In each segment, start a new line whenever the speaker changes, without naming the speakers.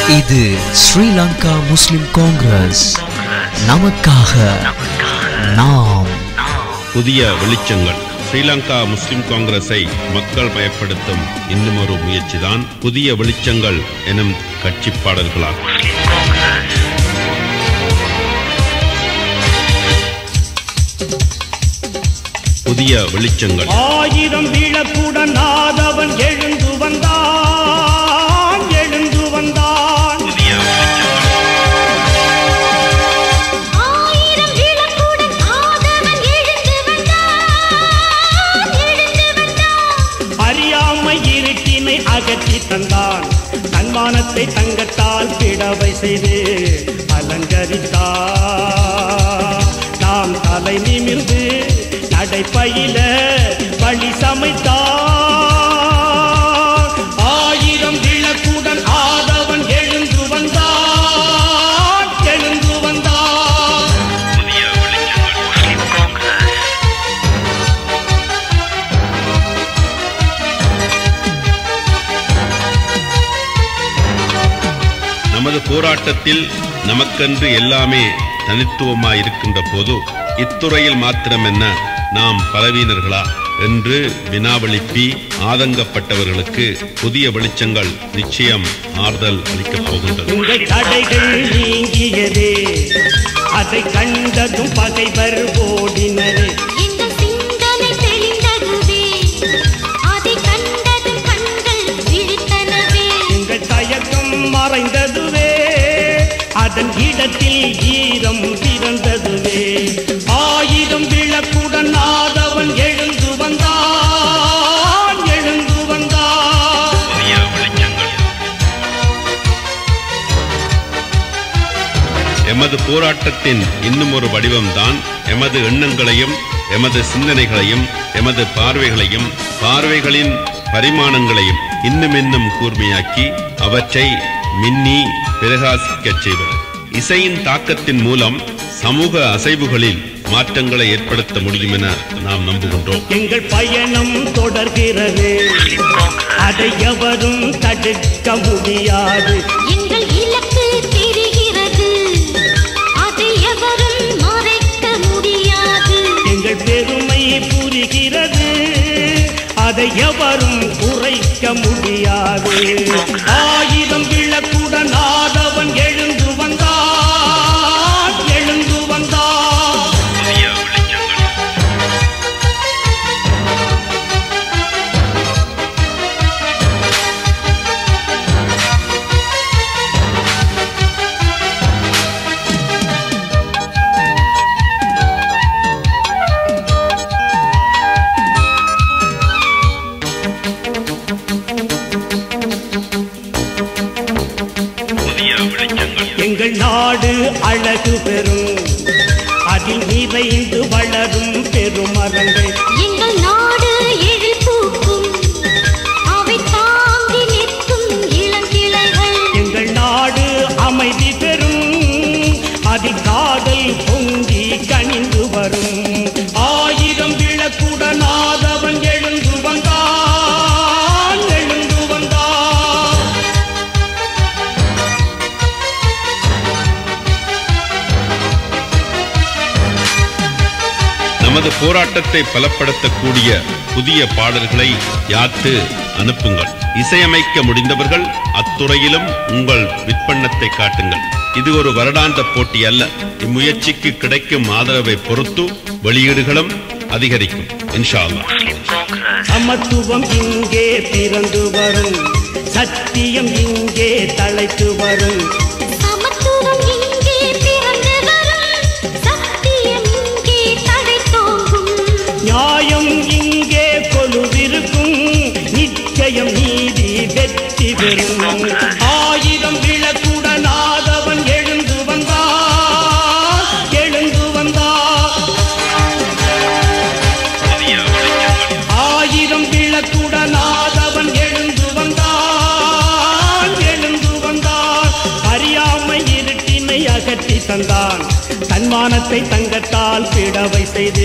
இது ஸ்ரீலங்கா முஸ்லிம் காங்கிரஸ் நமக்காக நாம்
புதிய வெளிச்சங்கள் ஸ்ரீலங்கா முஸ்லிம் காங்கிரஸை மக்கள் பயப்படுத்தும் இன்னும் ஒரு முயற்சிதான் புதிய வெளிச்சங்கள் எனும் கட்சி பாடல்களாகும் புதிய வெளிச்சங்கள்
ஆயிரம் விளக்குடன் ஆதவன் எழுந்து வந்தான் எழுந்து வந்தான்
ஆயிரம் விளக்குடன் ஆதவன் எழுந்து வந்தான் எழுந்து வந்தான்
அறியாமை இருட்டினை அகற்றி தந்தான் தன்மானத்தை தங்கத்தால் பிடவை செய்து அலங்கரித்தார் நாம் தலை நிமிர்ந்து நடைப்பயில வழி சமைத்தார் ஆயிரம் விளக்குடன் ஆதவன் எழுந்து வந்தான் எழுந்து வந்தான்
நமது போராட்டத்தில் நமக்கென்று எல்லாமே தனித்துவமாயிருக்கின்ற போது இத்துறையில் மாத்திரமென்ன நாம் பலவீனர்களா என்று வினாவெழுப்பி ஆதங்கப்பட்டவர்களுக்கு புதிய வெளிச்சங்கள் நிச்சயம் ஆறுதல் அளிக்கப் போகின்றது
உங்கள் தடைகள் நீங்கியதே அதை கண்டதும் பகைவர் ஓடினரே
இந்த சிந்தனை தெளிந்ததுவே அதை கண்டதும் கண்கள் விழித்தனவே
உங்கள் தயக்கம் மறைந்ததுவே அதன் இடத்தில் ஈரம் பிறந்ததுவே ஆயிரம் விளக்குடன் ஆதவன் எழுந்து வந்தான் எழுந்து வந்தான்
எமது போராட்டத்தின் இன்னும் ஒரு வடிவம்தான் எமது எண்ணங்களையும் எமது சிந்தனைகளையும் எமது பார்வைகளையும் பார்வைகளின் பரிமாணங்களையும் இன்னும் இன்னும் கூர்மையாக்கி அவற்றை மின்னி பிரகாசிக்கச் செய்வது இசையின் தாக்கத்தின் மூலம் சமூக அசைவுகளில் மாற்றங்களை ஏற்படுத்த முடியும் என நாம் நம்புகின்றோம்
எங்கள் பயணம் தொடர்கிறது அதை எவரும் தடுக்க முடியாது
எங்கள் இலக்கு தெரிகிறது அதை எவரும் மறைக்க முடியாது
எங்கள் பெருமை புரிகிறது அதை எவரும் குறைக்க முடியாது ஆயிரம் விளக்குடன் ஆதவன் எழுந்து வந்தான் எழுந்து வந்தான் எங்கள் நாடு அழகு பெறும் அதில் நிறைந்து வளரும் பெருமரங்கள்
எங்கள் நாடு எழில் பூக்கும் அவை தாங்கி நிற்கும் இளங்கிளைகள்
எங்கள் நாடு அமைதி பெறும் அதில் காதல் பொங்கி கனிந்து வரும் ஆயிரம் விளக்குடன் ஆதவன் எழுந்து வந்தான் எழுந்து வந்தான்
நமது போராட்டத்தை பலப்படுத்தக்கூடிய புதிய பாடல்களை யாத்து அனுப்புங்கள் இசையமைக்க முடிந்தவர்கள் அத்துறையிலும் உங்கள் விற்பனத்தை காட்டுங்கள் இது ஒரு வருடாந்த போட்டி அல்ல இம்முயற்சிக்கு கிடைக்கும் ஆதரவை பொறுத்து வெளியீடுகளும் அதிகரிக்கும் இன்ஷா அல்லாஹ்
சமத்துவம் இங்கே பிறந்து வரும் சத்தியம் இங்கே தலைத்து வரும்
சமத்துவம் இங்கே பிறந்து வரும் சத்தியம் இங்கே தடை தோங்கும்
நியாயம் இங்கே கொலுவிருக்கும் நிச்சயம் நீதி வெற்றி பெறும் ஆயிரம் விளக்குடன் ஆதவன் எழுந்து வந்தார் எழுந்து வந்தார் ஆயிரம் விளக்குடன் ஆதவன் எழுந்து வந்தான் எழுந்து வந்தான் அறியாமை இருட்டினை அகற்றி தந்தான் தன்மானத்தை தங்கத்தால் பிடவை செய்து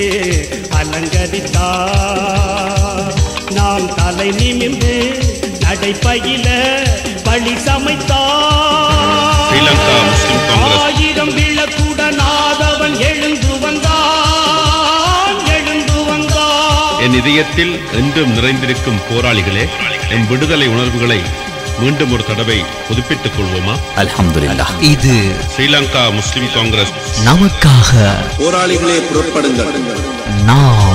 அலங்கரித்தார் தலை நிமிர்ந்து நடைப்பயில பழி சமைத்தார்
ஸ்ரீலங்கா முஸ்லிம் காங்கிரஸ்
ஆயிரம் விளக்குடன் ஆதவன் எழுந்து வந்தான் எழுந்து வந்தான்
என் இதயத்தில் என்றும் நிறைந்திருக்கும் போராளிகளே எம் விடுதலை உணர்வுகளை மீண்டும் ஒரு தடவை புதுப்பித்துக் கொள்வோமா
அல்ஹம்துலில்லாஹ்
இது
ஸ்ரீலங்கா முஸ்லிம் காங்கிரஸ்
நமக்காக
போராளிகளே புறப்படுங்கள்
நாம்